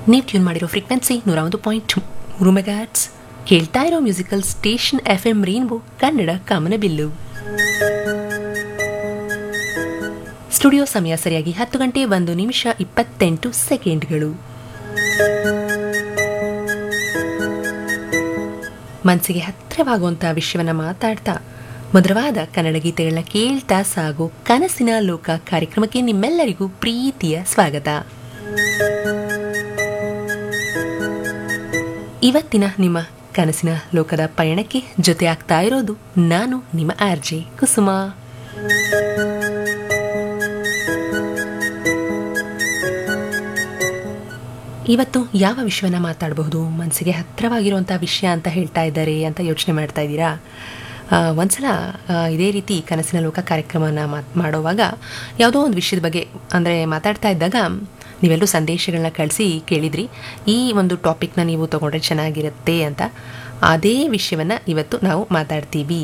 ನೀವು ಟ್ಯೂನ್ ಮಾಡಿರೋ ಫ್ರೀಕ್ವೆನ್ಸಿ ನೂರ ಒಂದು ಪಾಯಿಂಟ್ ಮೂರು ಮೆಗಾಟ್ಸ್ ಕೇಳ್ತಾ ಇರೋ musical station F M rainbow Kannada ಕಾಮನಬಿಲ್ಲು ಸ್ಟುಡಿಯೋ ಸಮಯ ಸರಿಯಾಗಿ ಹತ್ತು ಗಂಟೆ ಒಂದು ನಿಮಿಷ ಇಪ್ಪತ್ತೆಂಟು ಸೆಕೆಂಡ್ಗಳು ಮನಸ್ಸಿಗೆ ಹತ್ತಿರವಾಗುವಂಥ ವಿಷಯವನ್ನ ಮಾತಾಡ್ತಾ ಮಧುರವಾದ ಕನ್ನಡ ಗೀತೆಗಳನ್ನ ಕೇಳ್ತಾ ಸಾಗೋ ಕನಸಿನ ಲೋಕ ಕಾರ್ಯಕ್ರಮಕ್ಕೆ ನಿಮ್ಮೆಲ್ಲರಿಗೂ ಪ್ರೀತಿಯ ಸ್ವಾಗತ ಇವತ್ತಿನ ನಿಮ್ಮ ಕನಸಿನ ಲೋಕದ ಪಯಣಕ್ಕೆ ಜೊತೆ ಆಗ್ತಾ ಇರೋದು ನಾನು ನಿಮ್ಮ ಆರ್ಜೆ ಕುಸುಮ ಇವತ್ತು ಯಾವ ವಿಷಯವನ್ನ ಮಾತಾಡಬಹುದು ಮನಸ್ಸಿಗೆ ಹತ್ತಿರವಾಗಿರುವಂಥ ವಿಷಯ ಅಂತ ಹೇಳ್ತಾ ಇದ್ದಾರೆ ಅಂತ ಯೋಚನೆ ಮಾಡ್ತಾ ಇದ್ದೀರಾ ಆ, ಒಂದ್ಸಲ ಆ, ಇದೇ ರೀತಿ ಕನಸಿನ ಲೋಕ ಕಾರ್ಯಕ್ರಮನ ಮಾತ್ ಮಾಡೋವಾಗ ಯಾವುದೋ ಒಂದು ವಿಷಯದ ಬಗ್ಗೆ ಅಂದರೆ ಮಾತಾಡ್ತಾ ಇದ್ದಾಗ ನೀವೆಲ್ಲರೂ ಸಂದೇಶಗಳನ್ನ ಕಳಿಸಿ ಕೇಳಿದ್ರಿ ಈ ಒಂದು ಟಾಪಿಕ್ನ ನೀವು ತಗೊಂಡ್ರೆ ಚೆನ್ನಾಗಿರುತ್ತೆ ಅಂತ ಅದೇ ವಿಷಯವನ್ನು ಇವತ್ತು ನಾವು ಮಾತಾಡ್ತೀವಿ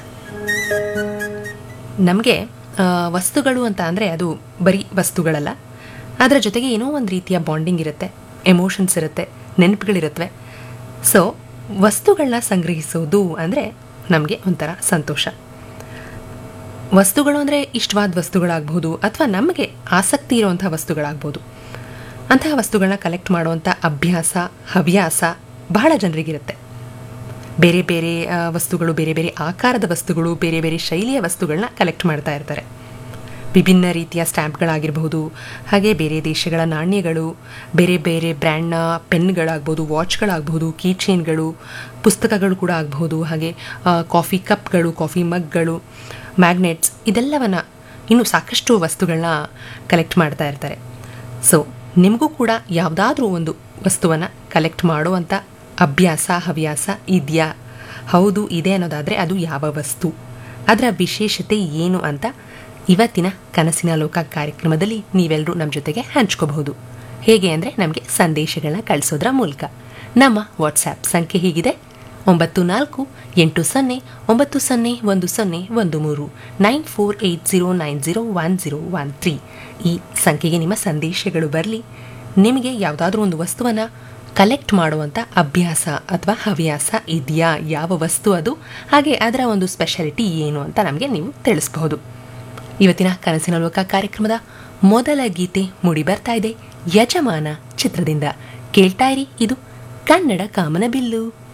ನಮಗೆ ವಸ್ತುಗಳು ಅಂತ ಅಂದರೆ ಅದು ಬರೀ ವಸ್ತುಗಳಲ್ಲ ಅದರ ಜೊತೆಗೆ ಏನೋ ಒಂದು ರೀತಿಯ ಬಾಂಡಿಂಗ್ ಇರುತ್ತೆ ಎಮೋಷನ್ಸ್ ಇರುತ್ತೆ ನೆನಪುಗಳಿರುತ್ತವೆ ಸೊ ವಸ್ತುಗಳನ್ನ ಸಂಗ್ರಹಿಸೋದು ಅಂದರೆ ನಮಗೆ ಒಂಥರ ಸಂತೋಷ ವಸ್ತುಗಳು ಅಂದರೆ ಇಷ್ಟವಾದ ವಸ್ತುಗಳಾಗ್ಬೋದು ಅಥವಾ ನಮಗೆ ಆಸಕ್ತಿ ಇರುವಂಥ ವಸ್ತುಗಳಾಗ್ಬೋದು ಅಂತಹ ವಸ್ತುಗಳನ್ನ ಕಲೆಕ್ಟ್ ಮಾಡುವಂಥ ಅಭ್ಯಾಸ ಹವ್ಯಾಸ ಬಹಳ ಜನರಿಗಿರುತ್ತೆ ಬೇರೆ ಬೇರೆ ಆ, ವಸ್ತುಗಳು ಬೇರೆ ಬೇರೆ ಆಕಾರದ ವಸ್ತುಗಳು ಬೇರೆ ಬೇರೆ ಶೈಲಿಯ ವಸ್ತುಗಳನ್ನ ಕಲೆಕ್ಟ್ ಮಾಡ್ತಾ ಇರ್ತಾರೆ ವಿಭಿನ್ನ ರೀತಿಯ ಸ್ಟ್ಯಾಂಪ್ಗಳಾಗಿರಬಹುದು ಹಾಗೆ ಬೇರೆ ದೇಶಗಳ ನಾಣ್ಯಗಳು ಬೇರೆ ಬೇರೆ ಬ್ರ್ಯಾಂಡ್ನ ಪೆನ್ಗಳಾಗ್ಬೋದು ವಾಚ್ಗಳಾಗ್ಬೋದು ಕೀ ಚೈನ್ಗಳು ಪುಸ್ತಕಗಳು ಕೂಡ ಆಗಬಹುದು ಹಾಗೆ ಆ, ಕಾಫಿ ಕಪ್ಗಳು ಕಾಫಿ ಮಗ್ಗಳು ಮ್ಯಾಗ್ನೆಟ್ಸ್ ಇದೆಲ್ಲವನ್ನ ಇನ್ನು ಸಾಕಷ್ಟು ವಸ್ತುಗಳನ್ನ ಕಲೆಕ್ಟ್ ಮಾಡ್ತಾ ಇರ್ತಾರೆ ಸೊ ನಿಮಗೂ ಕೂಡ ಯಾವುದಾದ್ರೂ ಒಂದು ವಸ್ತುವನ್ನು ಕಲೆಕ್ಟ್ ಮಾಡುವಂಥ ಅಭ್ಯಾಸ ಹವ್ಯಾಸ ಇದೆಯಾ ಹೌದು ಇದೆ ಅನ್ನೋದಾದರೆ ಅದು ಯಾವ ವಸ್ತು ಅದರ ವಿಶೇಷತೆ ಏನು ಅಂತ ಇವತ್ತಿನ ಕನಸಿನ ಲೋಕ ಕಾರ್ಯಕ್ರಮದಲ್ಲಿ ನೀವೆಲ್ಲರೂ ನಮ್ಮ ಜೊತೆಗೆ ಹಂಚ್ಕೋಬಹುದು ಹೇಗೆ ಅಂದರೆ ನಮಗೆ ಸಂದೇಶಗಳನ್ನ ಕಳಿಸೋದ್ರ ಮೂಲಕ ನಮ್ಮ ವಾಟ್ಸ್ಯಾಪ್ ಸಂಖ್ಯೆ ಹೀಗಿದೆ ಒಂಬತ್ತು ನಾಲ್ಕು ಎಂಟು ಸೊನ್ನೆ ಒಂಬತ್ತು ಸೊನ್ನೆ ಒಂದು ಸೊನ್ನೆ ಒಂದು ಮೂರು nine four eight zero nine zero one zero one three ಈ ಸಂಖ್ಯೆಗೆ ನಿಮ್ಮ ಸಂದೇಶಗಳು ಬರಲಿ ನಿಮಗೆ ಯಾವುದಾದ್ರೂ ಒಂದು ವಸ್ತುವನ್ನು ಕಲೆಕ್ಟ್ ಮಾಡುವಂಥ ಅಭ್ಯಾಸ ಅಥವಾ ಹವ್ಯಾಸ ಇದೆಯಾ ಯಾವ ವಸ್ತು ಅದು ಹಾಗೆ ಅದರ ಒಂದು ಸ್ಪೆಷಾಲಿಟಿ ಏನು ಅಂತ ನಮಗೆ ನೀವು ತಿಳಿಸಬಹುದು ಇವತ್ತಿನ ಕನಸಿನ ಲೋಕ ಕಾರ್ಯಕ್ರಮದ ಮೊದಲ ಗೀತೆ ಮೂಡಿ ಬರ್ತಾ ಇದೆ ಯಜಮಾನ ಚಿತ್ರದಿಂದ ಕೇಳ್ತಾ ಇರಿ ಇದು ಕನ್ನಡ ಕಾಮನ ಬಿಲ್ಲು